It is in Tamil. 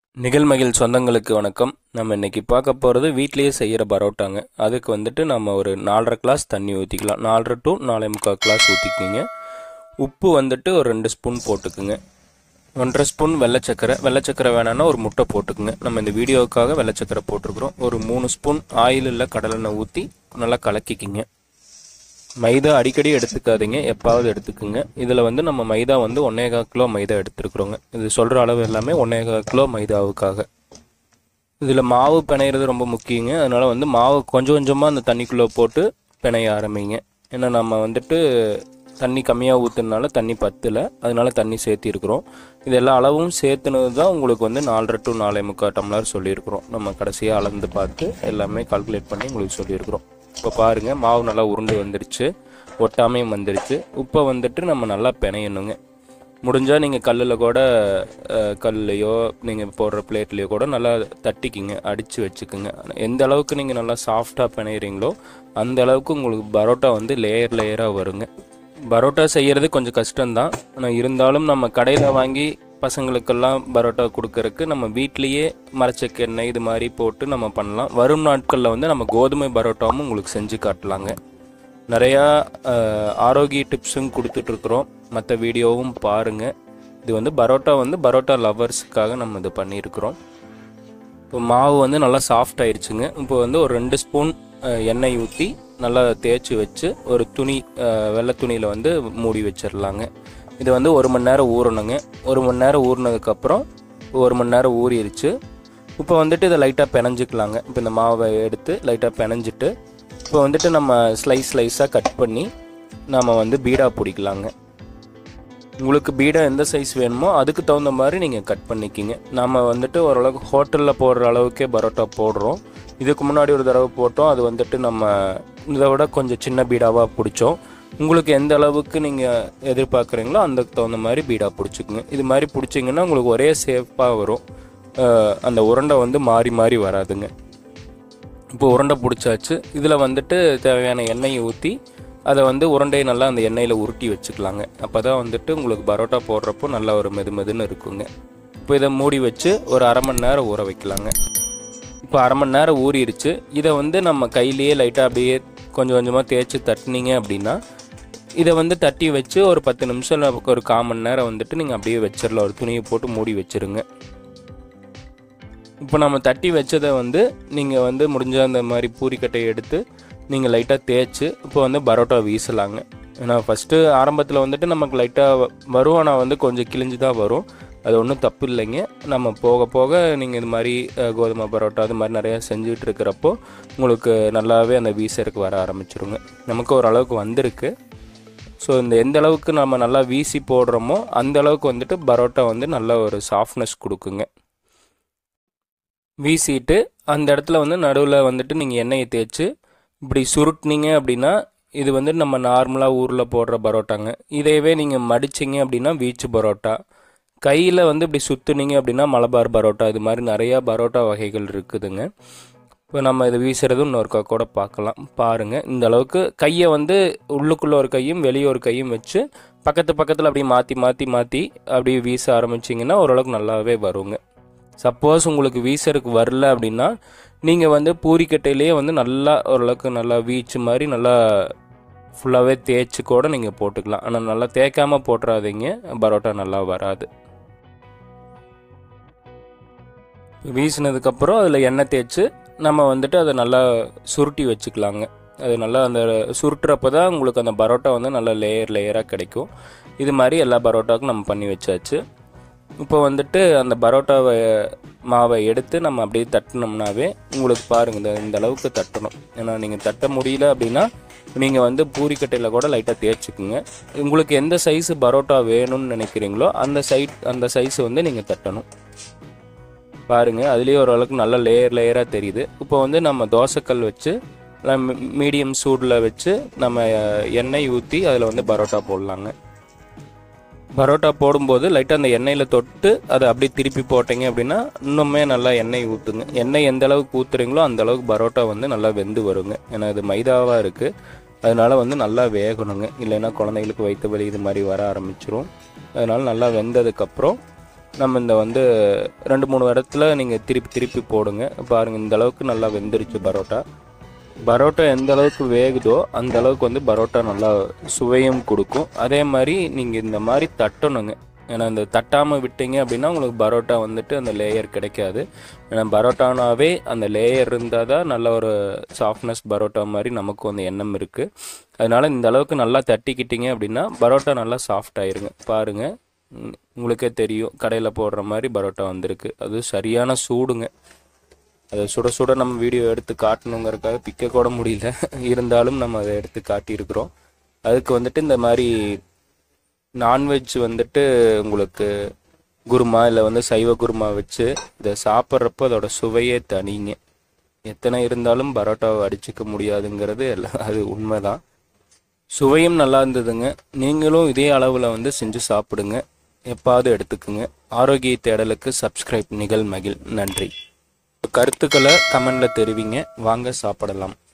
நிகழ்மகிழ் சொந்தங்களுக்கு வணக்கம் நம்ம இன்னைக்கு பார்க்க போகிறது வீட்லேயே செய்கிற பரோட்டாங்க அதுக்கு வந்துட்டு நம்ம ஒரு நாலரை கிளாஸ் தண்ணி ஊற்றிக்கலாம் நாலரை டு நாலே முக்கால் கிளாஸ் ஊற்றிக்கிங்க உப்பு வந்துட்டு ஒரு ரெண்டு ஸ்பூன் போட்டுக்குங்க ஒன்றரை ஸ்பூன் வெள்ளை சக்கரை வெள்ளை சக்கரை வேணான்னா ஒரு முட்டை போட்டுக்குங்க நம்ம இந்த வீடியோவுக்காக வெள்ளை சக்கரை போட்டிருக்கிறோம் ஒரு மூணு ஸ்பூன் ஆயில் இல்லை கடலெண்ணெய் ஊற்றி நல்லா கலக்கிக்கிங்க மைதா அடிக்கடி எடுத்துக்காதீங்க எப்பாவது எடுத்துக்குங்க இதில் வந்து நம்ம மைதா வந்து ஒன்னேகா கிலோ மைதா எடுத்துருக்குறோங்க இது சொல்கிற அளவு எல்லாமே ஒன்னேகா கிலோ மைதாவுக்காக இதில் மாவு பிணையிறது ரொம்ப முக்கியங்க அதனால் வந்து மாவு கொஞ்சம் கொஞ்சமாக அந்த தண்ணிக்குள்ளே போட்டு பிணைய ஆரம்பிங்க ஏன்னா நம்ம வந்துட்டு தண்ணி கம்மியாக ஊற்றுனால தண்ணி பத்தில் அதனால தண்ணி சேர்த்திருக்கிறோம் இது எல்லா அளவும் சேர்த்துனது தான் உங்களுக்கு வந்து நாலரை டு நாலே முக்கால் டம்ளர் சொல்லியிருக்கிறோம் நம்ம கடைசியாக அளந்து பார்த்து எல்லாமே கால்குலேட் பண்ணி உங்களுக்கு சொல்லியிருக்கிறோம் இப்போ பாருங்கள் மாவு நல்லா உருண்டு வந்துருச்சு ஒட்டாமையும் வந்துருச்சு உப்பை வந்துட்டு நம்ம நல்லா பிணையணுங்க முடிஞ்சால் நீங்கள் கல்லில் கூட அஹ், கல்லையோ நீங்கள் போடுற பிளேட்லேயோ கூட நல்லா தட்டிக்கிங்க அடித்து வச்சுக்குங்க எந்த அளவுக்கு நீங்கள் நல்லா சாஃப்டாக பிணையிறீங்களோ அந்த அளவுக்கு உங்களுக்கு பரோட்டா வந்து லேயர் லேயராக வருங்க பரோட்டா செய்கிறது கொஞ்சம் கஷ்டம்தான் ஆனால் இருந்தாலும் நம்ம கடையில் வாங்கி பசங்களுக்கெல்லாம் பரோட்டா கொடுக்கறக்கு நம்ம வீட்லேயே மரச்சக்க எண்ணெய் இது மாதிரி போட்டு நம்ம பண்ணலாம் வரும் நாட்களில் வந்து நம்ம கோதுமை பரோட்டாவும் உங்களுக்கு செஞ்சு காட்டலாங்க நிறையா அஹ், ஆரோக்கிய டிப்ஸும் கொடுத்துட்ருக்குறோம் மற்ற வீடியோவும் பாருங்கள் இது வந்து பரோட்டா வந்து பரோட்டா லவர்ஸுக்காக நம்ம இது பண்ணியிருக்கிறோம் இப்போ மாவு வந்து நல்லா சாஃப்ட் ஆயிருச்சுங்க இப்போ வந்து ஒரு ரெண்டு ஸ்பூன் அஹ், எண்ணெய் ஊற்றி நல்லா தேய்ச்சி வச்சு ஒரு துணி அஹ், வெள்ளை துணியில் வந்து மூடி வச்சிடலாங்க இது வந்து ஒரு மணி நேரம் ஊறணுங்க ஒரு மணி நேரம் ஊறினதுக்கப்புறம் ஒரு மணி நேரம் ஊறிடுச்சு இப்போ வந்துட்டு இதை லைட்டாக பிணைஞ்சிக்கலாங்க இப்போ இந்த மாவை எடுத்து லைட்டாக பிணைஞ்சிட்டு இப்போ வந்துட்டு நம்ம ஸ்லைஸ் ஸ்லைஸாக கட் பண்ணி நம்ம வந்து பீடா பிடிக்கலாங்க உங்களுக்கு பீடா எந்த சைஸ் வேணுமோ அதுக்கு தகுந்த மாதிரி நீங்கள் கட் பண்ணிக்கிங்க நம்ம வந்துட்டு ஓரளவுக்கு ஹோட்டலில் போடுற அளவுக்கே பரோட்டா போடுறோம் இதுக்கு முன்னாடி ஒரு தடவை போட்டோம் அது வந்துட்டு நம்ம இதை விட கொஞ்சம் சின்ன பீடாவாக பிடிச்சோம் உங்களுக்கு எந்த அளவுக்கு நீங்கள் எதிர்பார்க்குறீங்களோ அந்த தகுந்த மாதிரி பீடா பிடிச்சிக்குங்க இது மாதிரி பிடிச்சிங்கன்னா உங்களுக்கு ஒரே சேஃபாக வரும் அஹ் அந்த உருண்டை வந்து மாறி மாறி வராதுங்க இப்போ உருண்டை பிடிச்சாச்சு இதில் வந்துட்டு தேவையான எண்ணெயை ஊற்றி அதை வந்து உருண்டையை நல்லா அந்த எண்ணெயில் உருட்டி வச்சுக்கலாங்க அப்போ தான் வந்துட்டு உங்களுக்கு பரோட்டா போடுறப்போ நல்லா ஒரு மெது மெதுன்னு இருக்குங்க இப்போ இதை மூடி வச்சு ஒரு அரை மணி நேரம் ஊற வைக்கலாங்க இப்போ அரை மணி நேரம் ஊறிடுச்சு இதை வந்து நம்ம கையிலேயே லைட்டாக அப்படியே கொஞ்சம் கொஞ்சமாக தேய்ச்சி தட்டினீங்க அப்படின்னா இதை வந்து தட்டி வச்சு ஒரு பத்து நிமிஷம் இல்ல ஒரு கால் மணி நேரம் வந்துட்டு நீங்கள் அப்படியே வச்சிடலாம் ஒரு துணியை போட்டு மூடி வச்சிருங்க இப்போ நம்ம தட்டி வச்சதை வந்து நீங்கள் வந்து முடிஞ்ச அந்த மாதிரி பூரிக்கட்டையை எடுத்து நீங்கள் லைட்டாக தேய்ச்சி இப்போ வந்து பரோட்டா வீசலாங்க ஏன்னா ஃபஸ்ட்டு ஆரம்பத்தில் வந்துட்டு நமக்கு லைட்டாக வரும் ஆனால் வந்து கொஞ்சம் கிழிஞ்சு தான் வரும் அது ஒன்றும் தப்பு இல்லைங்க நம்ம போக போக நீங்கள் இது மாதிரி அஹ், கோதுமை பரோட்டா அது மாதிரி நிறையா செஞ்சுட்டு இருக்கிறப்போ உங்களுக்கு நல்லாவே அந்த வீசருக்கு வர ஆரம்பிச்சிருங்க நமக்கு ஓரளவுக்கு வந்திருக்கு ஸோ இந்த எந்த அளவுக்கு நம்ம நல்லா வீசி போடுறோமோ அந்த அளவுக்கு வந்துட்டு பரோட்டா வந்து நல்ல ஒரு சாஃப்ட்னஸ் கொடுக்குங்க வீசிட்டு அந்த இடத்துல வந்து நடுவில் வந்துட்டு நீங்கள் எண்ணெயை தேய்ச்சி இப்படி சுருட்டினீங்க அப்படின்னா இது வந்து நம்ம நார்மலாக ஊரில் போடுற பரோட்டாங்க இதையவே நீங்கள் மடிச்சிங்க அப்படின்னா வீச்சு பரோட்டா கையில் வந்து இப்படி சுற்றுனீங்க அப்படின்னா மலபார் பரோட்டா இது மாதிரி நிறையா பரோட்டா வகைகள் இருக்குதுங்க இப்போ நம்ம இது வீசுறதும் இன்னொருக்கா கூட பார்க்கலாம் பாருங்கள் இந்த அளவுக்கு கையை வந்து உள்ளுக்குள்ளே ஒரு கையும் வெளியே ஒரு கையும் வச்சு பக்கத்து பக்கத்தில் அப்படியே மாற்றி மாற்றி மாற்றி அப்படியே வீச ஆரம்பிச்சிங்கன்னா ஓரளவுக்கு நல்லாவே வருங்க சப்போஸ் உங்களுக்கு வீசருக்கு வரல அப்படின்னா நீங்கள் வந்து பூரிக்கட்டையிலேயே வந்து நல்லா ஓரளவுக்கு நல்லா வீச்சு மாதிரி நல்லா ஃபுல்லாகவே தேய்ச்சி கூட நீங்கள் போட்டுக்கலாம் ஆனால் நல்லா தேய்க்காமல் போட்டுறாதீங்க பரோட்டா நல்லா வராது வீசினதுக்கப்புறம் அதில் எண்ணெய் தேய்ச்சி நம்ம வந்துட்டு அதை நல்லா சுருட்டி வச்சுக்கலாங்க அது நல்லா அந்த சுருட்டுறப்ப தான் உங்களுக்கு அந்த பரோட்டா வந்து நல்லா லேயர் லேயராக கிடைக்கும் இது மாதிரி எல்லா பரோட்டாவுக்கும் நம்ம பண்ணி வச்சாச்சு இப்போ வந்துட்டு அந்த பரோட்டாவை மாவை எடுத்து நம்ம அப்படியே தட்டினோம்னாவே உங்களுக்கு பாருங்க இந்த இந்த அளவுக்கு தட்டணும் ஏன்னா நீங்கள் தட்ட முடியல அப்படின்னா நீங்கள் வந்து பூரிக்கட்டையில் கூட லைட்டாக தேய்ச்சிக்குங்க உங்களுக்கு எந்த சைஸு பரோட்டா வேணும்னு நினைக்கிறீங்களோ அந்த சைட் அந்த சைஸ் வந்து நீங்கள் தட்டணும் பாருங்க அதுலேயே ஓரளவுக்கு நல்ல லேயர் லேயராக தெரியுது இப்போ வந்து நம்ம தோசைக்கல் வச்சு மீடியம் சூடில் வச்சு நம்ம எண்ணெய் ஊற்றி அதில் வந்து பரோட்டா போடலாங்க பரோட்டா போடும்போது லைட்டாக அந்த எண்ணெயில் தொட்டு அதை அப்படியே திருப்பி போட்டீங்க அப்படின்னா இன்னுமே நல்லா எண்ணெய் ஊற்றுங்க எண்ணெய் எந்த அளவுக்கு ஊற்றுறீங்களோ அந்த அளவுக்கு பரோட்டா வந்து நல்லா வெந்து வருங்க ஏன்னா இது மைதாவாக இருக்குது அதனால வந்து நல்லா வேகணுங்க இல்லைன்னா குழந்தைங்களுக்கு வயிற்று வலி இது மாதிரி வர ஆரம்பிச்சிரும் அதனால நல்லா வெந்ததுக்கப்புறம் நம்ம இந்த வந்து ரெண்டு மூணு இடத்துல நீங்கள் திருப்பி திருப்பி போடுங்க பாருங்கள் இந்த அளவுக்கு நல்லா வெந்துருச்சு பரோட்டா பரோட்டா எந்த அளவுக்கு வேகுதோ அந்த அளவுக்கு வந்து பரோட்டா நல்லா சுவையும் கொடுக்கும் அதே மாதிரி நீங்கள் இந்த மாதிரி தட்டணுங்க ஏன்னா இந்த தட்டாமல் விட்டீங்க அப்படின்னா உங்களுக்கு பரோட்டா வந்துட்டு அந்த லேயர் கிடைக்காது ஏன்னா பரோட்டானாவே அந்த லேயர் இருந்தால் தான் நல்ல ஒரு சாஃப்ட்னஸ் பரோட்டா மாதிரி நமக்கு வந்து எண்ணம் இருக்குது அதனால் இந்த அளவுக்கு நல்லா தட்டிக்கிட்டீங்க அப்படின்னா பரோட்டா நல்லா சாஃப்ட் ஆயிருங்க பாருங்கள் உம், உங்களுக்கே தெரியும் கடையில் போடுற மாதிரி பரோட்டா வந்திருக்கு அது சரியான சூடுங்க அதை சுட சுட நம்ம வீடியோ எடுத்து காட்டணுங்கிறதுக்காக பிக்க கூட முடியல இருந்தாலும் நம்ம அதை எடுத்து காட்டியிருக்கிறோம் அதுக்கு வந்துட்டு இந்த மாதிரி நான்வெஜ் வந்துட்டு உங்களுக்கு குருமா இல்லை வந்து சைவ குருமா வச்சு இதை சாப்பிட்றப்போ அதோட சுவையே தனிங்க எத்தனை இருந்தாலும் பரோட்டாவை அடிச்சுக்க முடியாதுங்கிறது எல்லாம் அது உண்மைதான் சுவையும் நல்லா இருந்ததுங்க நீங்களும் இதே அளவில் வந்து செஞ்சு சாப்பிடுங்க எப்பாவது எடுத்துக்குங்க ஆரோக்கிய தேடலுக்கு சப்ஸ்கிரைப் நிகழ் மகிழ் நன்றி கருத்துக்களை கமெண்ட்ல தெரிவிங்க வாங்க சாப்பிடலாம்